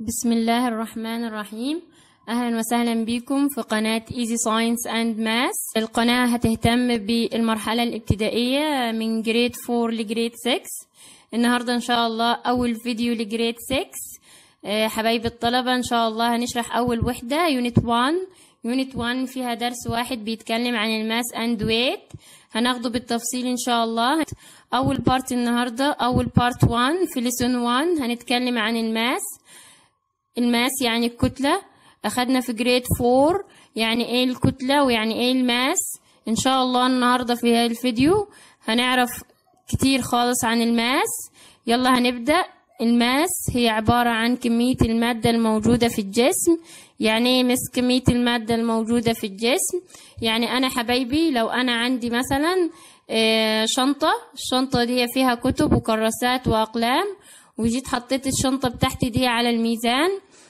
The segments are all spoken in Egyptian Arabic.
بسم الله الرحمن الرحيم أهلا وسهلا بكم في قناة Easy Science and Math القناة هتهتم بالمرحلة الابتدائية من جريد 4 لجريد 6 النهاردة إن شاء الله أول فيديو لجريد 6 آه، حبايب الطلبة إن شاء الله هنشرح أول وحدة يونت 1 يونت 1 فيها درس واحد بيتكلم عن الماس اند ويت هناخده بالتفصيل ان شاء الله اول بارت النهارده اول بارت 1 في ليسون 1 هنتكلم عن الماس الماس يعني الكتلة أخدنا في جريد فور يعني إيه الكتلة ويعني إيه الماس إن شاء الله النهاردة في هذا الفيديو هنعرف كتير خالص عن الماس يلا هنبدأ الماس هي عبارة عن كمية المادة الموجودة في الجسم يعني ايه مس كمية المادة الموجودة في الجسم يعني أنا حبايبي لو أنا عندي مثلا آه، شنطة الشنطة دي فيها كتب وكراسات وأقلام وجيت حطيت الشنطة بتاعتي دي على الميزان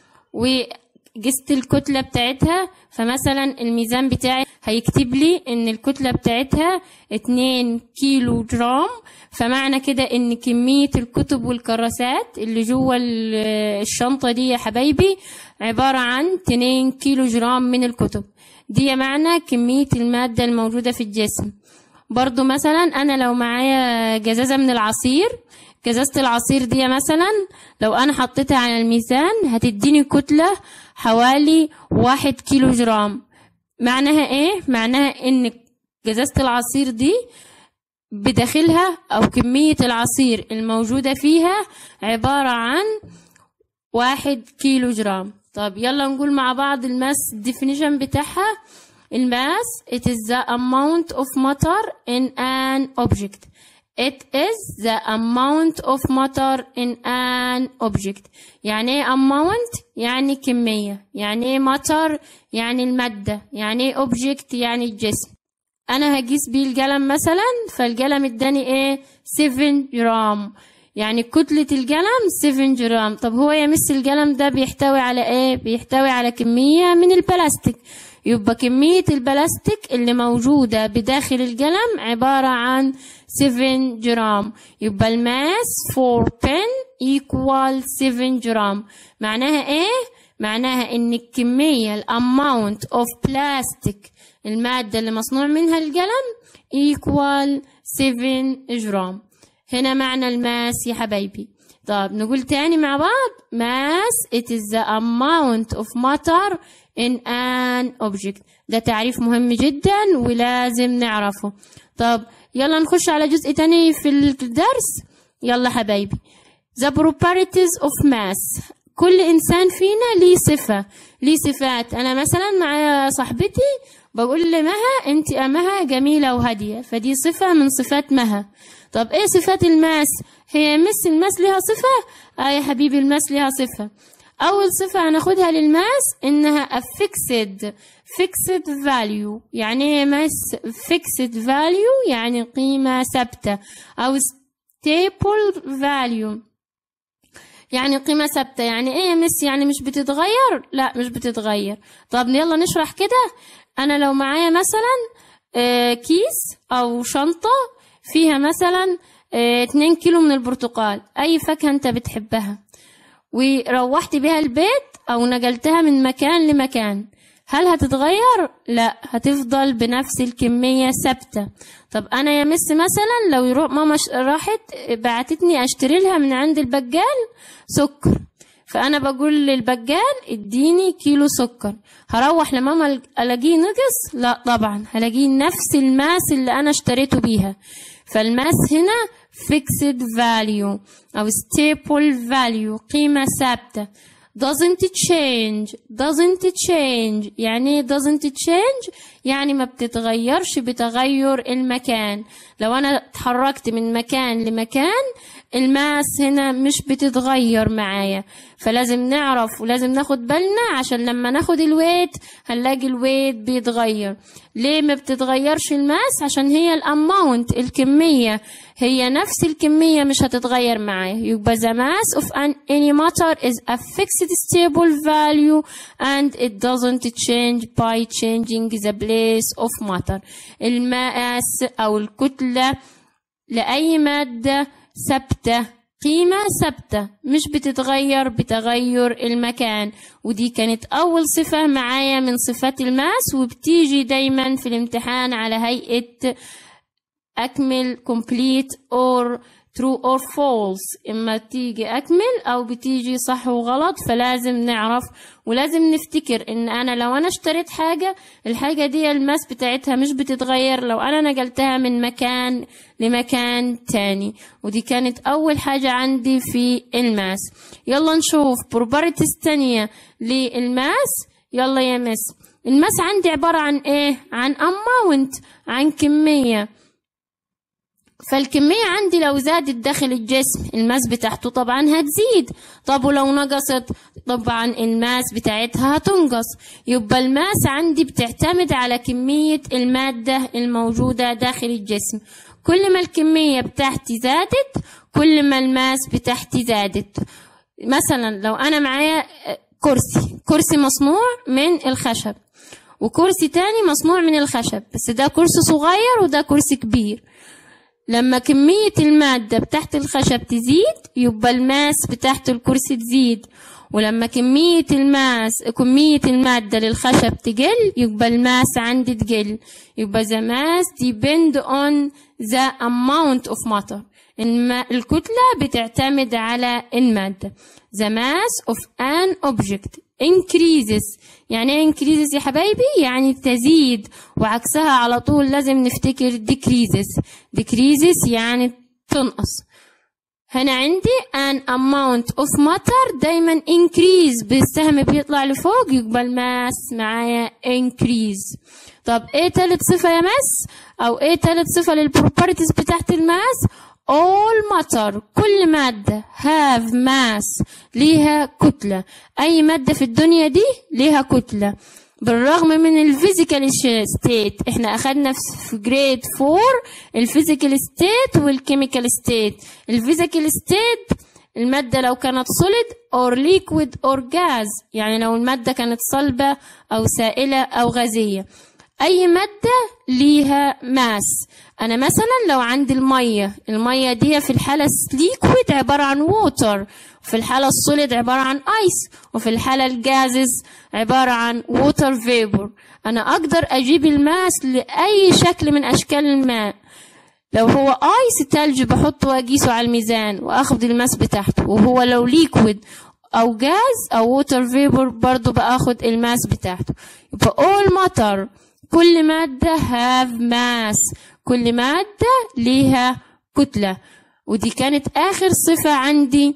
وقست الكتلة بتاعتها فمثلا الميزان بتاعي هيكتب لي ان الكتلة بتاعتها 2 كيلو جرام فمعنى كده ان كمية الكتب والكراسات اللي جوه ال- الشنطة دي يا حبايبي عبارة عن 2 كيلو جرام من الكتب دي معنى كمية المادة الموجودة في الجسم برضو مثلا انا لو معايا جزازة من العصير جزازة العصير دي مثلا لو انا حطيتها على الميزان هتديني كتلة حوالي واحد كيلو جرام معناها ايه معناها ان جزازة العصير دي بداخلها او كمية العصير الموجودة فيها عبارة عن واحد كيلو جرام طب يلا نقول مع بعض الماس definition بتاعها الماس it is the amount of matter in an object it is the amount of matter in an object يعني ايه amount يعني كمية يعني ايه matter يعني المادة يعني ايه object يعني الجسم انا هقيس بيه القلم مثلا فالقلم اداني ايه 7 جرام يعني كتلة القلم 7 جرام طب هو يا مس القلم ده بيحتوي على ايه بيحتوي على كمية من البلاستيك يبقى كمية البلاستيك اللي موجودة بداخل القلم عبارة عن 7 جرام يبقى الماس 4 بن equal 7 جرام معناها ايه معناها ان الكمية الاماونت اوف بلاستيك المادة اللي مصنوع منها القلم equal 7 جرام هنا معنى الماس يا حبايبي طب نقول تاني مع بعض mass it is the amount of matter in an object ده تعريف مهم جدا ولازم نعرفه طب يلا نخش على جزء تاني في الدرس يلا حبايبي the properties of mass كل انسان فينا ليه صفة ليه صفات انا مثلا مع صاحبتي بقول لمها انت امها جميلة وهادية فدي صفة من صفات مها طب ايه صفات الماس هي مس الماس ليها صفة اه يا حبيبي الماس ليها صفة اول صفة هناخدها للماس انها a fixed fixed value يعني ايه ماس fixed value يعني قيمة ثابتة او stable value يعني قيمة ثابتة يعني ايه يا مس يعني مش بتتغير لا مش بتتغير طب يلا نشرح كده انا لو معايا مثلا آه، كيس او شنطة فيها مثلا آه، 2 كيلو من البرتقال اي فاكهة انت بتحبها وروحت بيها البيت او نقلتها من مكان لمكان هل هتتغير لا هتفضل بنفس الكمية ثابتة طب انا يا مس مثلا لو يروح ماما ش- راحت بعتتني اشتري لها من عند البقال سكر فانا بقول للبقال اديني كيلو سكر هروح لماما الاقيه نقص لا طبعا هلاقيه نفس الماس اللي انا اشتريته بيها فالماس هنا fixed value او stable value قيمة ثابتة doesn't change doesn't change يعني إيه doesn't change يعني ما بتتغيرش بتغير المكان لو انا اتحركت من مكان لمكان الماس هنا مش بتتغير معايا فلازم نعرف ولازم ناخد بالنا عشان لما ناخد الويت هنلاقي الويت بيتغير ليه ما بتتغيرش الماس عشان هي الاماونت الكمية هي نفس الكمية مش هتتغير معايا يبقى the mass of an any matter is a fixed stable value and it doesn't change by changing the place of matter الماس أو الكتلة لأي مادة ثابتة قيمة ثابتة مش بتتغير بتغير المكان ودي كانت أول صفة معايا من صفات الماس وبتيجي دايما في الامتحان على هيئة أكمل complete or true or false إما تيجي أكمل أو بتيجي صح وغلط فلازم نعرف ولازم نفتكر إن أنا لو أنا اشتريت حاجة الحاجة دي الماس بتاعتها مش بتتغير لو أنا نقلتها من مكان لمكان تاني ودي كانت أول حاجة عندي في الماس يلا نشوف بروبرتيز تانية للماس يلا يا مس الماس عندي عبارة عن إيه؟ عن amount عن كمية فالكمية عندي لو زادت داخل الجسم الماس بتاعته طبعا هتزيد طب ولو نقصت طبعا الماس بتاعتها هتنقص يبقى الماس عندي بتعتمد على كمية المادة الموجودة داخل الجسم كل ما الكمية بتاعتي زادت كل ما الماس بتاعتي زادت مثلا لو أنا معايا كرسي كرسي مصنوع من الخشب وكرسي تاني مصنوع من الخشب بس ده كرسي صغير وده كرسي كبير لما كمية المادة بتاعت الخشب تزيد يبقى الماس بتاعت الكرسي تزيد ولما كمية الماس كمية المادة للخشب تقل يبقى الماس عندي تقل يبقى the mass depend on the amount of matter الم... الكتلة بتعتمد على المادة the mass of an object increases يعني ايه increases يا حبايبي يعني تزيد وعكسها على طول لازم نفتكر decreases decreases يعني تنقص هنا عندي an amount of matter دايما increase بالسهم بيطلع لفوق يبقى الماس معايا increase طب ايه تالت صفة يا ماس او ايه تالت صفة للبروبرتيز بتاعت الماس all matter كل مادة have mass ليها كتلة أي مادة في الدنيا دي ليها كتلة بالرغم من الفيزيكال ستيت احنا اخدنا في جريد 4 الفيزيكال ستيت والكيميكال ستيت الفيزيكال ستيت المادة لو كانت solid or liquid or gas يعني لو المادة كانت صلبة أو سائلة أو غازية أي مادة ليها ماس أنا مثلا لو عندي المية المية دي في الحالة ليكويد عبارة عن ووتر في الحالة السوليد عبارة عن ايس وفي الحالة الجازز عبارة عن ووتر فيبور أنا أقدر أجيب الماس لأي شكل من أشكال الماء لو هو ايس تلج بحطه واقيسه على الميزان واخد الماس بتاعته وهو لو ليكويد او جاز او ووتر فيبور برضو باخد الماس بتاعته يبقى all matter كل مادة have mass كل مادة ليها كتلة ودي كانت آخر صفة عندي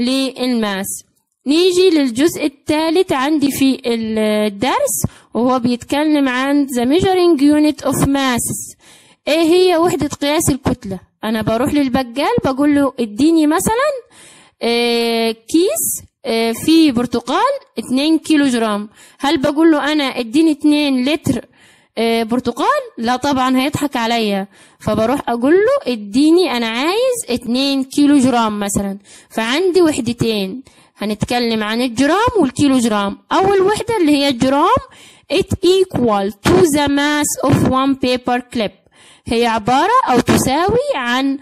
للماس نيجي للجزء الثالث عندي في الدرس وهو بيتكلم عن the measuring unit of masses ايه هي وحدة قياس الكتلة انا بروح للبقال بقول له اديني مثلا آه كيس آه فيه برتقال 2 كيلو جرام هل بقول له انا اديني 2 لتر آه برتقال لا طبعا هيضحك عليا فبروح اقول له اديني انا عايز 2 كيلو جرام مثلا فعندي وحدتين هنتكلم عن الجرام والكيلو جرام اول وحدة اللي هي الجرام it equal to the mass of one paper clip هي عبارة أو تساوي عن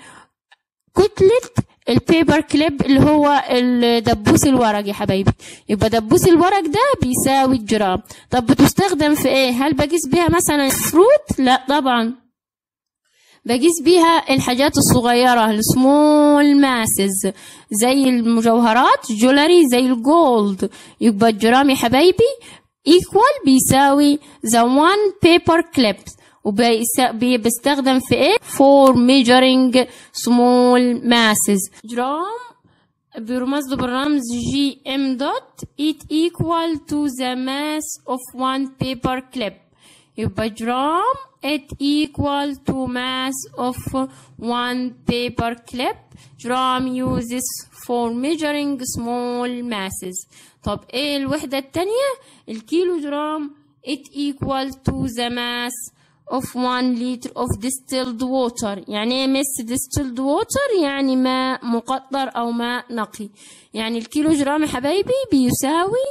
كتلة البيبر كليب اللي هو الدبوس الورق يا حبايبي يبقى دبوس الورق ده بيساوي الجرام طب بتستخدم في ايه هل بقيس بيها مثلا فروت لا طبعا بقيس بيها الحاجات الصغيرة السمول ماسز زي المجوهرات جولري زي الجولد يبقى الجرام يا حبايبي equal بيساوي the one paper clip وبيستخدم في ايه for measuring small masses جرام بيرمز له بالرمز جي ام دوت it equal to the mass of one paper clip يبقى جرام it equal to mass of one paper clip جرام uses for measuring small masses طب ايه الوحدة التانية الكيلو جرام it equal to the mass of 1 liter of distilled water يعني ايه مس distilled water يعني ماء مقطر او ماء نقي يعني الكيلو جرام يا حبايبي بيساوي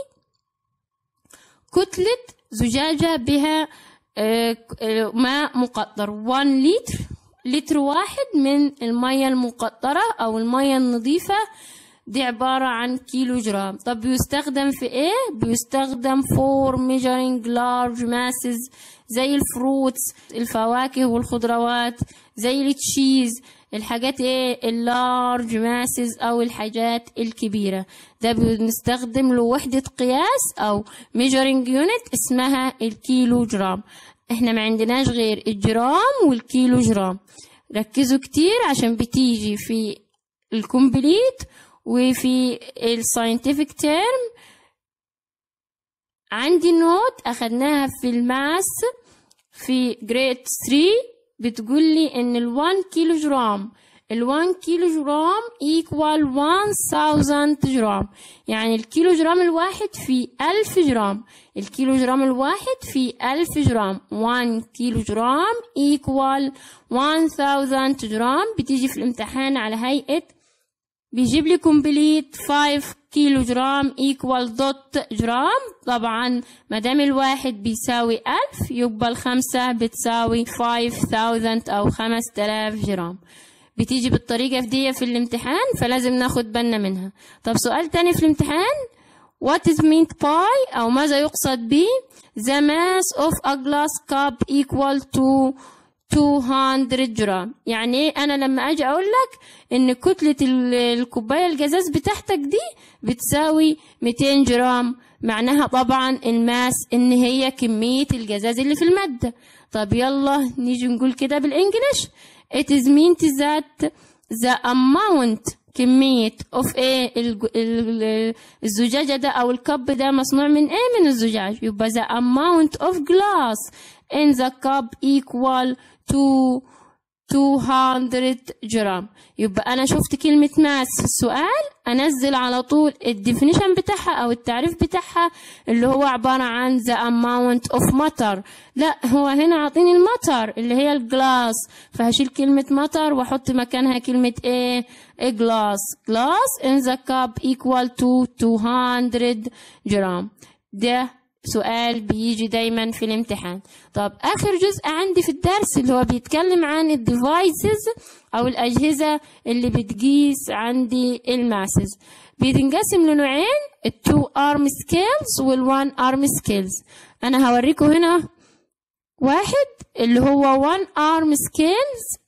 كتلة زجاجة بها ماء مقطر 1 لتر لتر واحد من المية المقطرة أو المية النظيفة دي عبارة عن كيلو جرام طب بيستخدم في ايه؟ بيستخدم for measuring large masses زي الفروتس الفواكه والخضروات زي التشيز الحاجات ايه اللارج ماسز او الحاجات الكبيرة ده بنستخدم له وحدة قياس او measuring unit اسمها الكيلو جرام احنا ما عندناش غير الجرام والكيلو جرام ركزوا كتير عشان بتيجي في الكومبليت وفي الساينتفك تيرم عندي نوت اخدناها في الماس في جريد 3 بتقول لي ان ال 1 كيلو جرام ال 1 كيلو جرام equal 1000 جرام يعني الكيلو جرام الواحد في 1000 جرام الكيلو جرام الواحد في 1000 جرام 1 كيلو جرام equal 1000 جرام بتيجي في الامتحان على هيئة بيجيب لي كومبليت 5 كيلو جرام ايكوال دوت جرام طبعا ما دام الواحد بيساوي ألف يبقى الخمسة بتساوي 5000 أو 5000 جرام بتيجي بالطريقة دي في الامتحان فلازم ناخد بالنا منها طب سؤال تاني في الامتحان What is meant by أو ماذا يقصد ب The mass of a glass cup equal to 200 جرام يعني ايه انا لما اجي اقول لك ان كتلة ال- الكوباية الجزاز بتاعتك دي بتساوي 200 جرام معناها طبعا الماس ان هي كمية الجزاز اللي في المادة طب يلا نيجي نقول كده بالانجلش it is meant that the amount كمية of ايه الج- ال- ال- الزجاجة ده او الكب ده مصنوع من ايه من الزجاج يبقى the amount of glass in the cup equal to 200 جرام يبقى انا شفت كلمة ماس في السؤال انزل على طول الديفينيشن بتاعها او التعريف بتاعها اللي هو عبارة عن the amount of matter لا هو هنا عاطيني المطر اللي هي الجلاس فهشيل كلمة مطر واحط مكانها كلمة ايه جلاس glass in the cup equal to 200 جرام ده سؤال بيجي دايما في الامتحان طب اخر جزء عندي في الدرس اللي هو بيتكلم عن الديفايسز او الاجهزه اللي بتقيس عندي الماسز بيتنقسم لنوعين التو ارم سكيلز والوان ارم سكيلز انا هوريكم هنا واحد اللي هو وان ارم سكيلز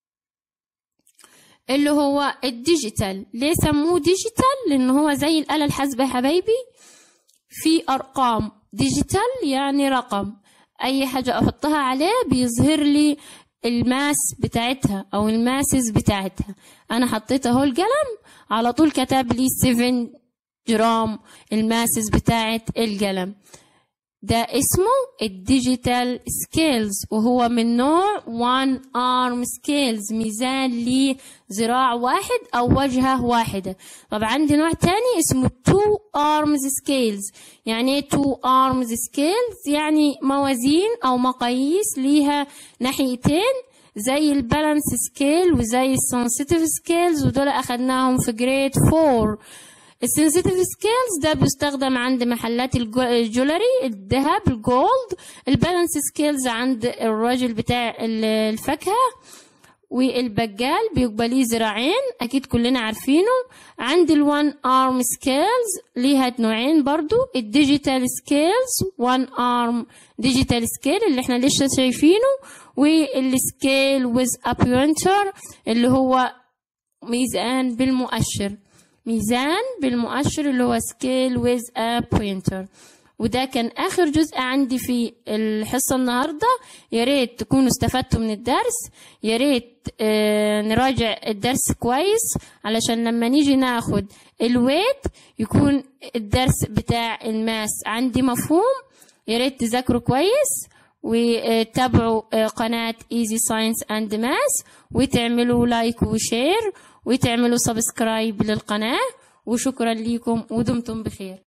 اللي هو الديجيتال ليه سموه ديجيتال لان هو زي الاله الحاسبه يا حبايبي في ارقام ديجيتال يعني رقم اي حاجه احطها عليه بيظهر لي الماس بتاعتها او الماسز بتاعتها انا حطيت اهو القلم على طول كتب لي 7 جرام الماسز بتاعت القلم ده اسمه الديجيتال سكيلز وهو من نوع وان ارم سكيلز ميزان ليه ذراع واحد او وجهه واحده طب عندي نوع تاني اسمه تو ارمز سكيلز يعني ايه تو ارمز سكيلز يعني موازين او مقاييس ليها ناحيتين زي البالانس سكيل وزي السنسيتيف سكيلز ودول اخدناهم في جريد 4 السنسيتيف سكيلز ده بيستخدم عند محلات الجو- الجولري الذهب الجولد البالانس سكيلز عند الراجل بتاع ال- الفاكهة والبجال بيبقى ليه ذراعين اكيد كلنا عارفينه عند الوان ارم سكيلز ليها نوعين برضو الديجيتال سكيلز وان ارم ديجيتال سكيل اللي احنا لسه شايفينه والسكيل ويز ا بوينتر اللي هو ميزان بالمؤشر ميزان بالمؤشر اللي هو سكيل ويز ا بوينتر وده كان اخر جزء عندي في الحصه النهارده يا ريت تكونوا استفدتوا من الدرس يا ريت آه، نراجع الدرس كويس علشان لما نيجي ناخد الويت يكون الدرس بتاع الماس عندي مفهوم يا ريت تذاكروا كويس وتابعوا آه، قناة Easy Science and Math وتعملوا لايك وشير وتعملوا سبسكرايب للقناة وشكرا لكم ودمتم بخير